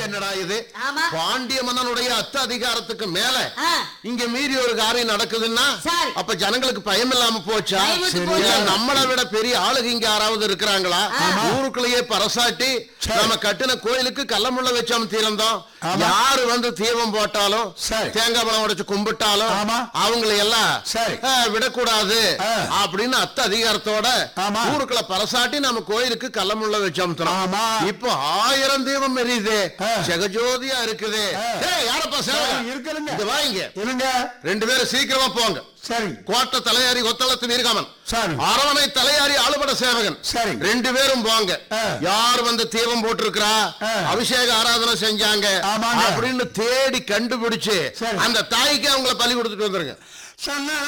என்னடா இது ஆமா. பாண்டிய மன்னனுடைய அத்த அதிகாரத்துக்கு மேல ஆ. இங்க மீறி ஒரு காரியம் நடக்குதுன்னா சரி. அப்ப ஜனங்களுக்கு பயம் இல்லாம போச்சா பயமுத்து இல்ல போச்சு. நம்மளை விட பெரிய ஆளுங்க இங்க யாராவது இருக்கிறாங்களா ஊருக்குள்ளேயே பரசாட்டி நம்ம கட்டின கோயிலுக்கு கல்லமுள்ள வச்சோம் தீர்ந்தோம் ஆமா. யாரு வந்து தீபம் போட்டாலும் சரி. தேங்காய் பழம் உடைச்சு கும்பிட்டாலும் ஆமா. அவங்களை எல்லாம் சரி. ஆ, விடக்கூடாது ஆ. அப்படின்னு அத்த அதிகாரத்தோட ஆமா. ஊருக்குள்ள பரசாட்டி நம்ம கோயிலுக்கு கல்லமுள்ள வச்சோம் ஆமா. இப்போ ஆயிரம் தீபம் எரியுது ஆ. ஜெகஜோதியா இருக்குது ஆ. ஏய், யாரப்பா சரி, சேவகன்? இருக்குதுங்க. இங்க வாங்க இருங்க ரெண்டு பேரும் சீக்கிரமா போங்க சரி கோட்டை தலையாரி கொத்தளத்து வீரகாமன் சரி. அரவணை தலையாரி ஆளுபட சேவகன் சரி. ரெண்டு பேரும் போங்க ஆ. யார் வந்து தீபம் போட்டிருக்கிறா ஆ. அபிஷேக ஆராதனை செஞ்சாங்க ஆமாங்க. அப்படின்னு தேடி கண்டுபிடிச்சு சரி. அந்த தாய்க்கு அவங்கள பலி கொடுத்துட்டு வந்துருங்க சொன்ன